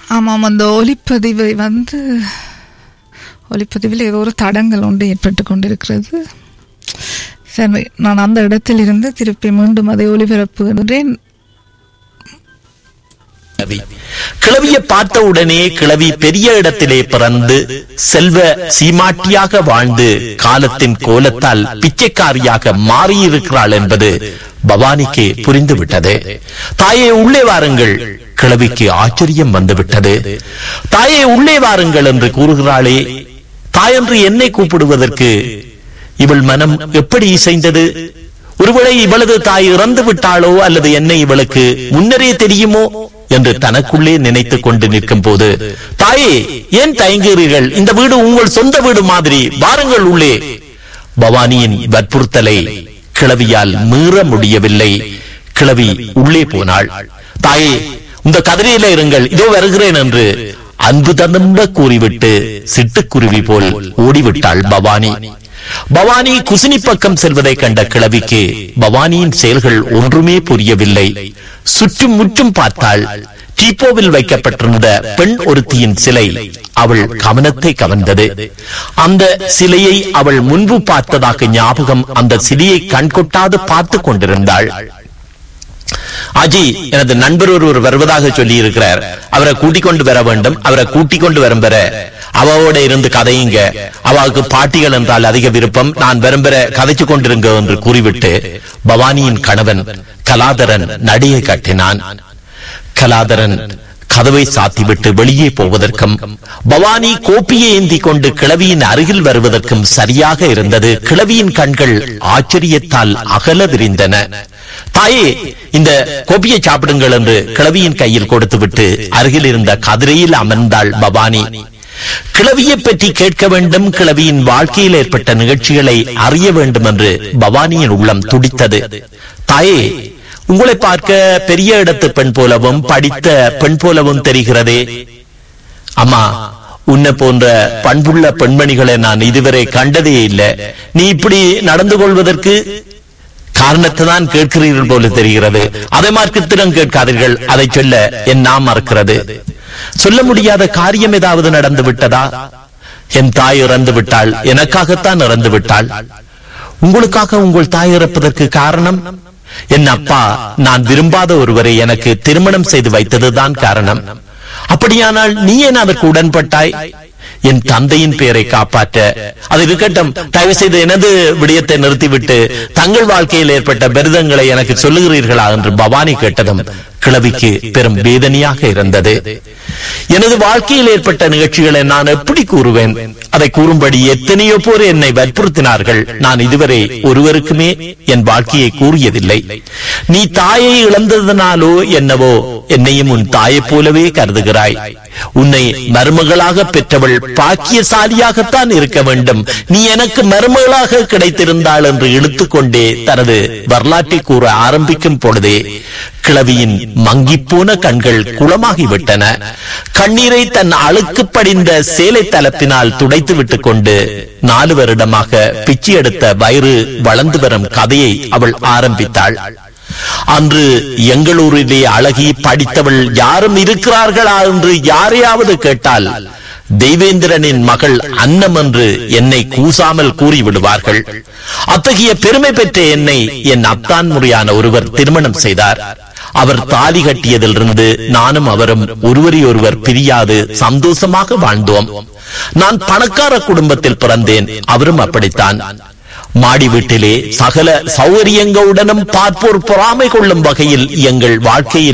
ஆமாம் அந்த ஒலிப்பதிவை வந்து ஒலிப்பதிவில் ஏதோ ஒரு தடங்கள் ஒன்று ஏற்பட்டு கொண்டிருக்கிறது சரி நான் அந்த இடத்தில் இருந்து திருப்பி மீண்டும் அதை ஒளிபரப்புகின்றேன் கிழவி கிழவியை பார்த்த உடனே கிழவி பெரிய இடத்திலே பிறந்து செல்வ சீமாட்டியாக வாழ்ந்து காலத்தின் கோலத்தால் பிச்சைக்காரியாக மாறியிருக்கிறாள் என்பது பவானிக்கு புரிந்துவிட்டது தாயே உள்ளே வாருங்கள் கிழவிக்கு ஆச்சரியம் வந்துவிட்டது தாயே உள்ளே வாருங்கள் என்று கூறுகிறாளே தாயென்று என்னை கூப்பிடுவதற்கு இவள் மனம் எப்படி இசைந்தது ஒருவேளை இவளது தாய் இறந்து விட்டாளோ அல்லது என்னை இவளுக்கு முன்னரே தெரியுமோ என்று தனக்குள்ளே நினைத்துக் கொண்டு நிற்கும் போது தாயே ஏன் தயங்குகிறீர்கள் இந்த வீடு உங்கள் சொந்த வீடு மாதிரி வாருங்கள் உள்ளே பவானியின் வற்புறுத்தலை கிழவியால் மீற முடியவில்லை கிழவி உள்ளே போனாள் தாயே இந்த கதிரையில இருங்கள் இதோ வருகிறேன் என்று அன்பு தந்தம்ப கூறிவிட்டு சிட்டுக்குருவி போல் ஓடிவிட்டாள் பவானி பவானி குசினி பக்கம் செல்வதை கண்ட கிழவிக்கு பவானியின் செயல்கள் ஒன்றுமே புரியவில்லை சுற்றும் முற்றும் பார்த்தாள் டீப்போவில் வைக்கப்பட்டிருந்த பெண் ஒருத்தியின் சிலை அவள் கவனத்தை கவர்ந்தது அந்த சிலையை அவள் முன்பு பார்த்ததாக ஞாபகம் அந்த சிலையை கண்கொட்டாது பார்த்து கொண்டிருந்தாள் அஜி எனது நண்பர் ஒருவர் வருவதாக சொல்லி இருக்கிறார் அவரை கூட்டிக் கொண்டு வர வேண்டும் அவரை கூட்டிக் கொண்டு வரும் பெற அவவோட இருந்து கதையுங்க அவளுக்கு பாட்டிகள் என்றால் அதிக விருப்பம் நான் விரும்புற கதைச்சு கொண்டிருங்க என்று கூறிவிட்டு பவானியின் கணவன் கலாதரன் நடிகை கட்டினான் கலாதரன் கதவை சாத்திவிட்டு வெளியே போவதற்கும் பவானி கோப்பியை ஏந்தி கொண்டு கிழவியின் அருகில் வருவதற்கும் சரியாக இருந்தது கிழவியின் கண்கள் ஆச்சரியத்தால் அகல விரிந்தன தாயே இந்த கோப்பியை சாப்பிடுங்கள் என்று கிழவியின் கையில் கொடுத்துவிட்டு அருகில் இருந்த கதிரையில் அமர்ந்தாள் பவானி கிழவியை பற்றி கேட்க வேண்டும் கிழவியின் வாழ்க்கையில் ஏற்பட்ட நிகழ்ச்சிகளை அறிய வேண்டும் என்று பவானியின் உள்ளம் துடித்தது தாயே உங்களை பார்க்க பெரிய இடத்து பெண் போலவும் படித்த பெண் போலவும் தெரிகிறதே அம்மா உன்னை போன்ற பண்புள்ள பெண்மணிகளை நான் இதுவரை கண்டதே இல்லை நீ இப்படி நடந்து கொள்வதற்கு காரணத்தை தான் கேட்கிறீர்கள் போல தெரிகிறது அதை மார்க்கத்திடம் கேட்காதீர்கள் அதை சொல்ல என் நாம் மறக்கிறது சொல்ல முடியாத காரியம் ஏதாவது நடந்து விட்டதா என் தாய் இறந்து விட்டாள் எனக்காகத்தான் இறந்து விட்டாள் உங்களுக்காக உங்கள் தாய் இறப்பதற்கு காரணம் என் அப்பா நான் விரும்பாத ஒருவரை எனக்கு திருமணம் செய்து வைத்ததுதான் காரணம் அப்படியானால் நீ ஏன் அதற்கு உடன்பட்டாய் என் தந்தையின் பெயரை காப்பாற்ற அது இருக்கட்டும் தயவு செய்து எனது விடயத்தை நிறுத்திவிட்டு தங்கள் வாழ்க்கையில் ஏற்பட்ட பெரிதங்களை எனக்கு சொல்லுகிறீர்களா என்று பவானி கேட்டதும் கிழவிக்கு பெரும் வேதனையாக இருந்தது எனது வாழ்க்கையில் ஏற்பட்ட நிகழ்ச்சிகளை நான் எப்படி கூறுவேன் அதை கூறும்படி எத்தனையோ பேர் என்னை வற்புறுத்தினார்கள் நான் இதுவரை ஒருவருக்குமே என் வாழ்க்கையை கூறியதில்லை நீ தாயை இழந்ததனாலோ என்னவோ என்னையும் உன் தாயைப் போலவே கருதுகிறாய் உன்னை மருமகளாக பெற்றவள் பாக்கியசாலியாகத்தான் இருக்க வேண்டும் நீ எனக்கு மருமகளாக கிடைத்திருந்தாள் என்று இழுத்துக்கொண்டே தனது வரலாற்றை கூற ஆரம்பிக்கும் பொழுதே கிழவியின் மங்கிப்போன கண்கள் குளமாகிவிட்டன கண்ணீரை தன் அழுக்கு படிந்த சேலை தலப்பினால் துடைத்து விட்டுக் கொண்டு நாலு வருடமாக பிச்சை எடுத்த வயிறு வளர்ந்து வரும் கதையை அவள் ஆரம்பித்தாள் அன்று எங்களூரிலே அழகி படித்தவள் யாரும் இருக்கிறார்களா என்று யாரையாவது கேட்டால் தெய்வேந்திரனின் மகள் அன்னம் என்று என்னை கூசாமல் கூறிவிடுவார்கள் அத்தகைய பெருமை பெற்ற என்னை என் அத்தான் முறையான ஒருவர் திருமணம் செய்தார் அவர் தாலி கட்டியதிலிருந்து நானும் அவரும் ஒருவரை ஒருவர் பிரியாது சந்தோஷமாக வாழ்ந்தோம் நான் பணக்கார குடும்பத்தில் பிறந்தேன் அவரும் அப்படித்தான் மாடி வீட்டிலே சகல சௌகரியங்களுடனும் பார்ப்போர் பொறாமை கொள்ளும் வகையில் எங்கள் வாழ்க்கையில்